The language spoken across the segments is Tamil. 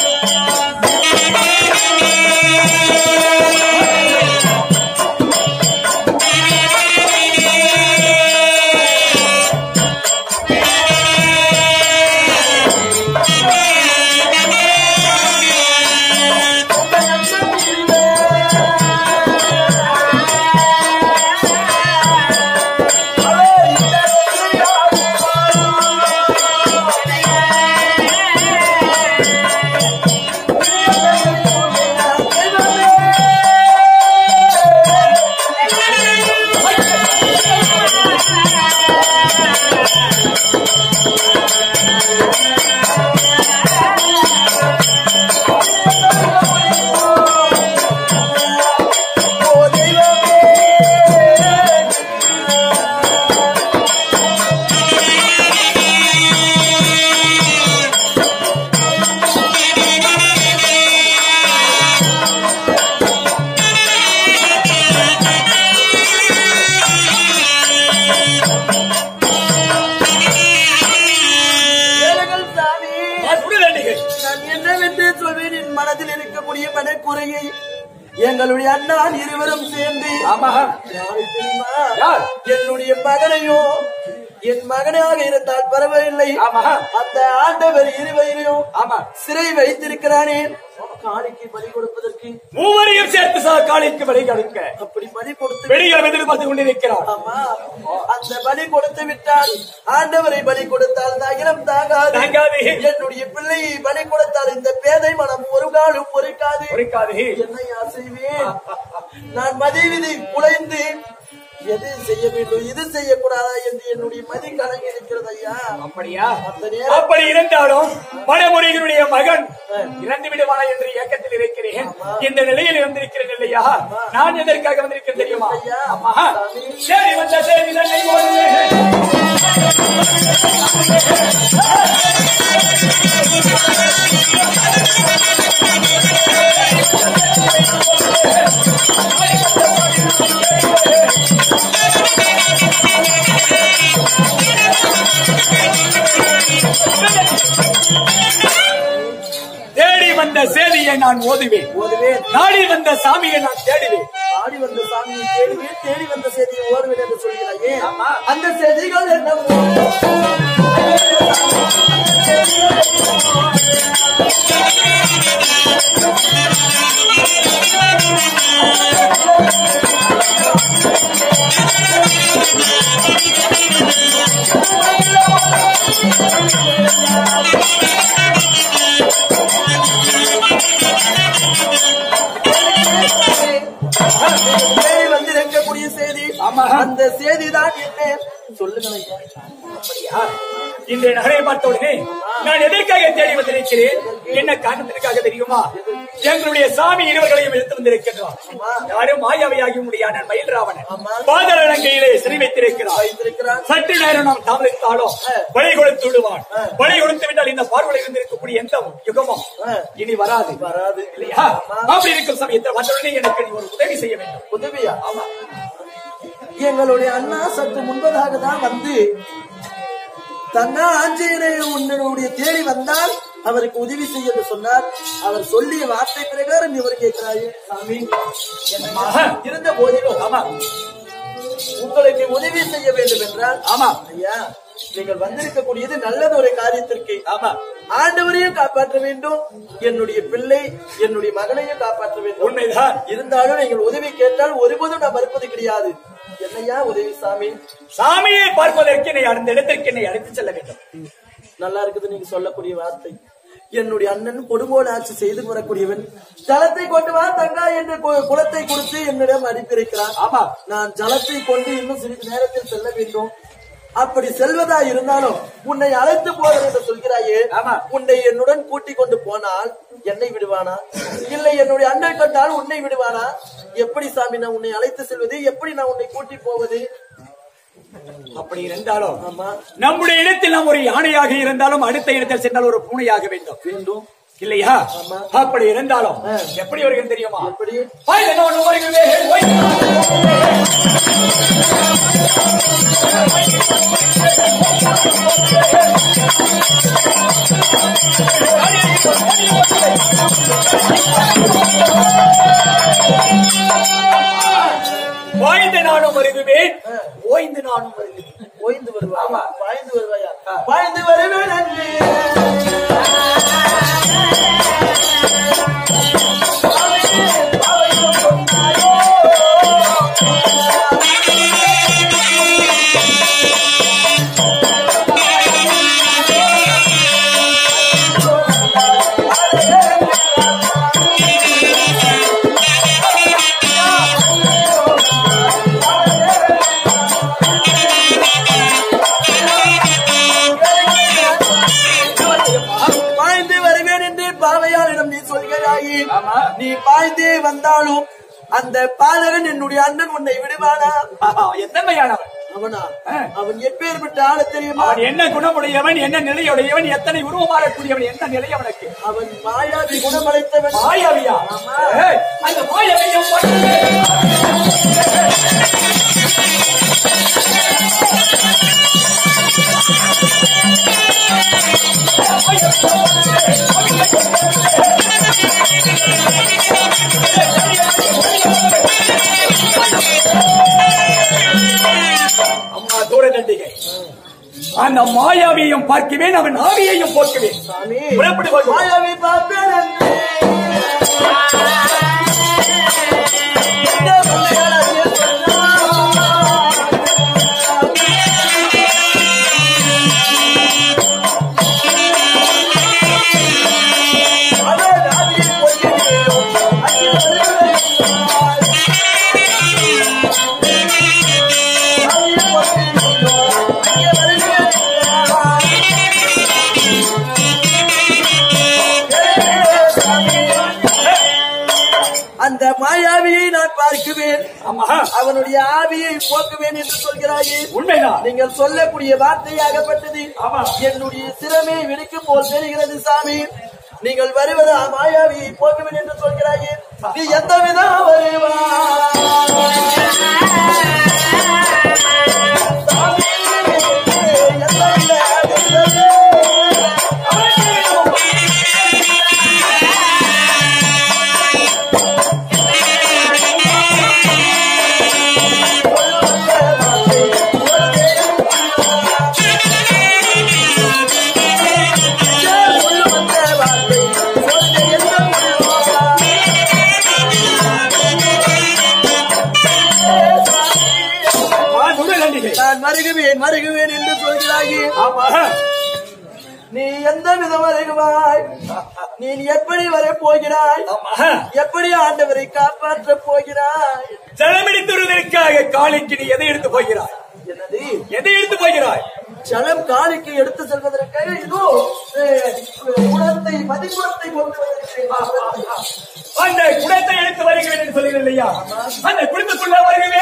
ஏழைகள் சாமி சுடுதண்டிகள் நான் என்னவென்று சொல்வேன் என் மனதில் இருக்கக்கூடிய மனக்குறையை எங்களுடைய அண்ணான் இருவரும் சேர்ந்து ஆமா யாரை தெரியுமா யார்? என்னுடைய மகனையோ என் மகனாக இருந்தால் பரவாயில்லை ஆமா. அந்த ஆண்டவர் இருவரையும் ஆமா சிறை வைத்திருக்கிறானே காணிக்கு பலி கொடுப்பதற்கு மூவரையும் சேர்த்து சா காலிக்கு பலி கொடுக்க அப்படி பலி கொடுத்து வெடிகள் எதிர்பார்த்து கொண்டிருக்கிறார் ஆமா அந்த பலி கொடுத்து விட்டால் ஆண்டவரை பலி கொடுத்தால் இந்த அகிலம் தாங்காது தாங்காது. என்னுடைய பிள்ளையை பலி கொடுத்தால் இந்த பேதை மனம் ஒரு காலும் பொறுக்காது பொறுக்காது என்னையா செய்வேன் நான் மதிவிதி குலைந்து எது செய்ய வேண்டும் இது செய்யக்கூடாதா என்று என்னுடைய மதி கணக்கு இருக்கிறது ஐயா அப்படியா அந்த நேரம் அப்படி இருந்தாலும் வடமுறையினுடைய மகன் இறந்து விடுவானா என்று இயக்கத்தில் இருக்கிறேன் இந்த நிலையில் இருந்திருக்கிறேன் இல்லையா நான் எதற்காக வந்திருக்கிறேன் தெரியுமா ஐயா, அம்மா சாமி. சரி வந்த சரி தன்னை ஓடுவேன் தேடி வந்த சேதியை நான் ஓதுவேன் ஓதுவேன் நாடி வந்த சாமியை நான் தேடுவேன் ஆடி வந்த சாமியை தேடுவேன் தேடி வந்த செய்தியை ஓடுவேன் என்று சொல்கிறாயே ஆமா. அந்த செய்திகள் என்னவோ தேடி வந்திருக்கக்கூடிய செய்தி ஆமா. அந்த செய்தி தான் என்ன சொல்லுங்கள் ஐயா. இன்றைய நகரை பார்த்த உடனே நான் எதற்காக தேடி வந்திருக்கிறேன் என்ன காரணத்திற்காக தெரியுமா எங்களுடைய சாமி இருவர்களையும் எடுத்து வந்திருக்கின்றார் யாரும் மாயாவையாகி உடைய அண்ணன் மயில் ராவணன் ஆமா. பாதரலங்கையிலே சிறை வைத்திருக்கிறார் வைத்திருக்கிறான் சற்று நேரம் நாம் தாமதித்தாலும் பலி கொடுத்து விடுவான் பலி கொடுத்து விட்டால் இந்த பார்வையில் இருந்திருக்கக்கூடிய எந்த யுகமும் இனி வராது வராது இல்லையா அப்படி இருக்கும் சமயத்தில் வந்தவுடனே எனக்கு நீ ஒரு உதவி செய்ய வேண்டும் உதவியா எங்களுடைய அண்ணா சற்று முன்பதாக தான் வந்து தன்னா ஆஞ்சநேயர் உன்னுடைய தேடி வந்தால் அவருக்கு உதவி செய்ய என்று சொன்னார் அவர் சொல்லிய வார்த்தை பிரகாரம் இவர் கேட்கிறாயே சாமி ஆஹா. இருந்த போதிலும் ஆமா உங்களுக்கு உதவி செய்ய வேண்டும் என்றால் ஆமா ஐயா நீங்கள் வந்திருக்கக்கூடியது நல்லது ஒரு காரியத்திற்கு ஆமா ஆண்டவரையும் காப்பாற்ற வேண்டும் என்னுடைய பிள்ளை என்னுடைய மகனையும் காப்பாற்ற வேண்டும் உண்மைதான் இருந்தாலும் நீங்கள் உதவி கேட்டால் ஒருபோதும் நான் மறுப்பது கிடையாது என்னையா உதவி சாமி சாமியை பார்ப்பதற்கு என்னை அந்த இடத்திற்கு என்னை அழைத்து செல்ல வேண்டும் நல்லா இருக்குது நீங்க சொல்லக்கூடிய வார்த்தை என்னுடைய அண்ணன் கொடுங்கோல் ஆட்சி செய்து வரக்கூடியவன் ஜலத்தை கொண்டு வா தங்கா என்று கு- குலத்தை கொடுத்து என்னிடம் அனுப்பியிருக்கிறான் ஆமா நான் ஜலத்தை கொண்டு இன்னும் சிறிது நேரத்தில் செல்ல வேண்டும் அப்படி செல்வதா இருந்தாலும் உன்னை அழைத்து போகிறேன் என்று சொல்கிறாயே ஆமா. உன்னை என்னுடன் கூட்டிக் கொண்டு போனால் என்னை விடுவானா இல்லை என்னுடைய அண்ணன் கண்டால் உன்னை விடுவானா எப்படி சாமி நான் உன்னை அழைத்து செல்வது எப்படி நான் உன்னை கூட்டி போவது அப்படி இருந்தாலும் ஆமா நம்முடைய இடத்தில் நாம் ஒரு யானையாக இருந்தாலும் அடுத்த இடத்தில் சென்றால் ஒரு பூனையாக வேண்டும் வேண்டும் இல்லையா ஆமா. அப்படி இருந்தாலும் ஆ. எப்படி வருகிறது தெரியுமா எப்படி வாய் என்ன ஒண்ணு வருகிறது? வாய். வாய்ந்த நானும் வருகுவேன் ஓய்ந்து நானும் வருகுவேன் ஓய்ந்து வருவா பாய்ந்து வருவாயா பாய்ந்து வருவேன் அன்பே. பாய்ந்து வருவேன் என்று பாவையாளிடம் நீ சொல்கிறாயே ஆமா. நீ பாய்ந்தே வந்தாலும் அந்த பாலகன் என்னுடைய அண்ணன் உன்னை விடுவானா எத்தன்மையானவன் அவனா ஆ. அவன் எப்பேற்பட்ட ஆள தெரியுமா அவன் என்ன குணமுடையவன் என்ன நிலையுடையவன் எத்தனை உருவமாறக்கூடியவன் என்ன நிலை அவனுக்கு அவன் மாயாவி குணமளித்தவன் மாயாவியா ஆமா. ஏய், அந்த மாயாவியும் அம்மா தூர தண்டிகை அந்த மாயாவியையும் பார்க்குவேன் அவன் ஆவியையும் போக்குவேன் சாமி புறப்படு கொண்டு வா. மாயாவி பார்ப்பேன் அன்பே. இந்த பிள்ளைகளை சொன்னான். அவன் ஆவியை கொள்கிறேன். அங்கே வருகிறேன். ஆவியை கொள்கிறேன். அங்கே வருகிறேன். அந்த மாயாவியை நான் பார்க்குவேன் ஆமா அவனுடைய ஆவியை போக்குவேன் என்று சொல்கிறாயே உண்மைதான் நீங்கள் சொல்லக்கூடிய வார்த்தையாகப்பட்டது ஆமா. என்னுடைய சிரமே வெடிக்கும் போல் தெரிகிறது சாமி நீங்கள் வருவது ஆ மாயாவியை போக்குவேன் என்று சொல்கிறாயே நீ எந்த விதம் வருவாய் சாமி, எந்த விதம் வருவாய்? ஆ, தூர தண்டிகை நான் மருகுவேன் மருகுவேன் என்று சொல்கிறாயே ஆமா நீ எந்த விதம் வருகுவாய் நீ எப்படி வர போகிறாய் ஆமா எப்படி ஆண்டவரை காப்பாற்ற போகிறாய் ஜலமெடுத்துவதற்காக காலைக்கு நீ எதை எடுத்து போகிறாய் என்னது எதை எடுத்து போகிறாய் ஜலம் காலிக்கு எடுத்து செல்வதற்காக இதோ அஹ், குடத்தை மதிக்குடத்தை கொண்டு வந்திருக்கிறேன் அந்த குடத்தை எடுத்து வருகிறேன் என்று சொல்லுகிறேன் இல்லையா அந்த குடத்துக்குள்ள வருகிறேன்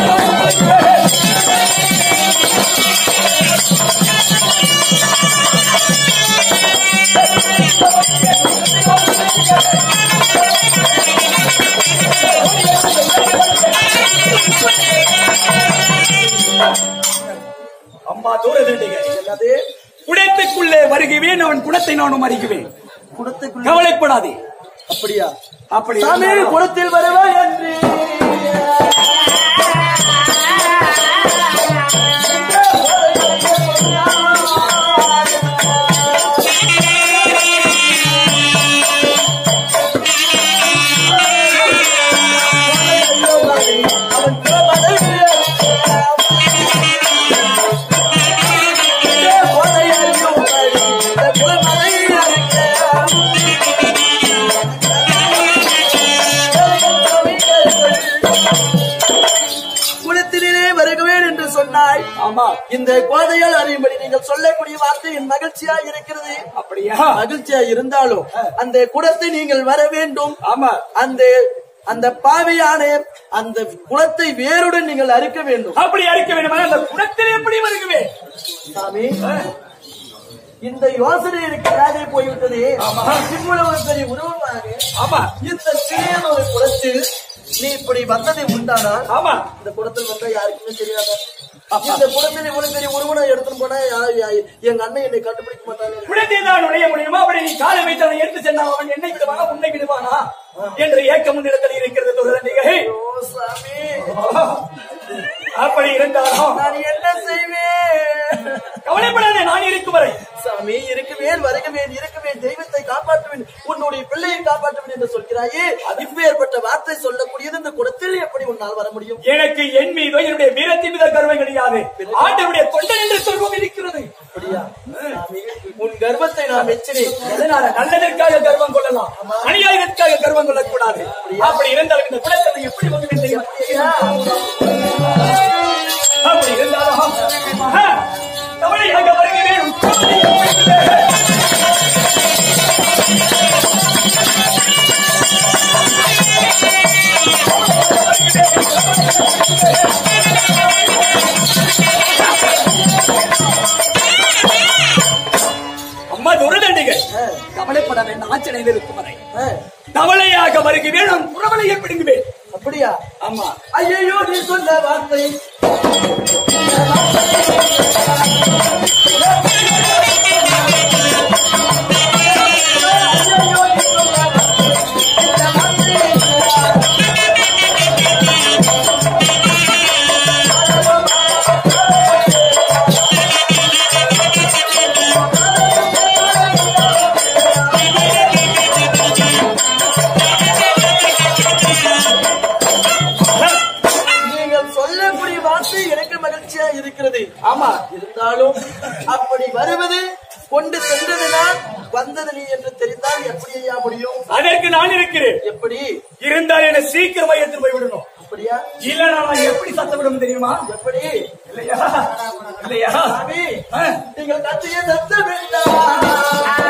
அம்மா தூர தண்டிகை என்னது குடத்துக்குள்ளே வருகுவேன் அவன் குடத்தை நானும் அறிகுவேன் குடத்துக்குள்ள கவலைப்படாதே அப்படியா அப்படி சாமி இருந்தாலும் குடத்தில் வருவாய் என்று அவன் குலமலை குலமலை குளத்திலே வருகுவேன் என்று சொன்னாய் ஆமா இந்த கோதையால் அறியும்படி நீங்கள் சொல்லக்கூடிய வார்த்தை என் மகிழ்ச்சியா இருக்கிறது அப்படியா மகிழ்ச்சியா இருந்தாலும் அந்த குடத்தை நீங்கள் வர வேண்டும் ஆமா அந்த அந்த பாவியான அந்த குளத்தை வேருடன் நீங்கள் அறுக்க வேண்டும் அப்படி அழிக்க வேண்டுமா அந்த குடத்தில் எப்படி வருகுவேன் சாமி இந்த யோசனை எனக்கு காதே போய்விட்டது ஆமா. இவ்வளவு பெரிய உருவமாக ஆமா இந்த சிறிய ஒரு குளத்தில் நீ இப்படி வந்ததை உண்டானால் ஆமா இந்த குளத்தில் வந்தா யாருக்குமே தெரியாத இந்த குளத்தில் இவ்வளவு பெரிய உருவனை எடுத்துட்டு போனா யா- யா- எங்க அண்ணன் என்னை கண்டுபிடிக்க மாட்டாங்க குழந்தை தான் நுழைய முடியுமா அப்படி நீ காலை வைத்து அவனை எடுத்து சென்றால் அவன் என்னை விடுவானா உன்னை விடுவானா என்ற ஏக்கம் முன்னிடத்தில் இருக்கிறது குழந்தைகள் ஓ சாமி அப்படி இருந்தாலும் நான் என்ன செய்வேன் கவலைப்படாதே நான் இருக்கும் வரை சாமி இருக்குவேன் வருகுவேன் இருக்குவேன் தெய்வத்தை காப்பாற்றுவேன் உன்னுடைய பிள்ளையை காப்பாற்றுவேன் என்று சொல்கிறாயே இப்பேற்பட்ட வார்த்தை சொல்லக்கூடியது இந்த குடத்தில் எப்படி உன்னால் வர முடியும் எனக்கு என் மீதோ என்னுடைய வீரத்தின் மீத கர்வம் கிடையாது ஆண்டவருடைய தொண்டன் என்று சொல்வம் இருக்கிறது அப்படியா சாமி உன் கர்வத்தை நான் மெச்சினேன் அதனால நல்லதற்காக கர்வம் கொள்ளலாம் அநியாயத்திற்காக கர்வம் கொள்ளக்கூடாது அப்படி இருந்தாலும் இந்த குலத்தை எப்படி வந்து விட்டீங்க? அப்படி இருந்தாலும் ஆ, கவலையாக வருகிறேன் அம்மா துரதண்டிகள் கவலைப்பட வேண்டாம் ஆச்சனையில் இருக்கும் வரை ஆ, கவலையாக வருகிறேன் நான் புறவலையை பிடுங்குவேன் அப்படியா ஆமா ஐயோ நீ சொன்ன வார்த்தை நீங்கள் சொல்லக்கூடிய வார்த்தை எனக்கு மகிழ்ச்சியா இருக்கிறது ஆமா இருந்தாலும் அப்படி வருவது கொண்டு சென்றதுனால் வந்தது நீ என்று தெரிந்தால் எப்படி ஐயா முடியும் அதற்கு நான் இருக்கிறேன் எப்படி இருந்தால் என்ன சீக்கிரமா எடுத்து போய் விடணும் அப்படியா இல்லைன்னா நான் எப்படி சத்தமிடும் தெரியுமா எப்படி இல்லையா இல்லையா சாமி ஆ, நீங்கள் கத்திய சத்த வேண்டாம்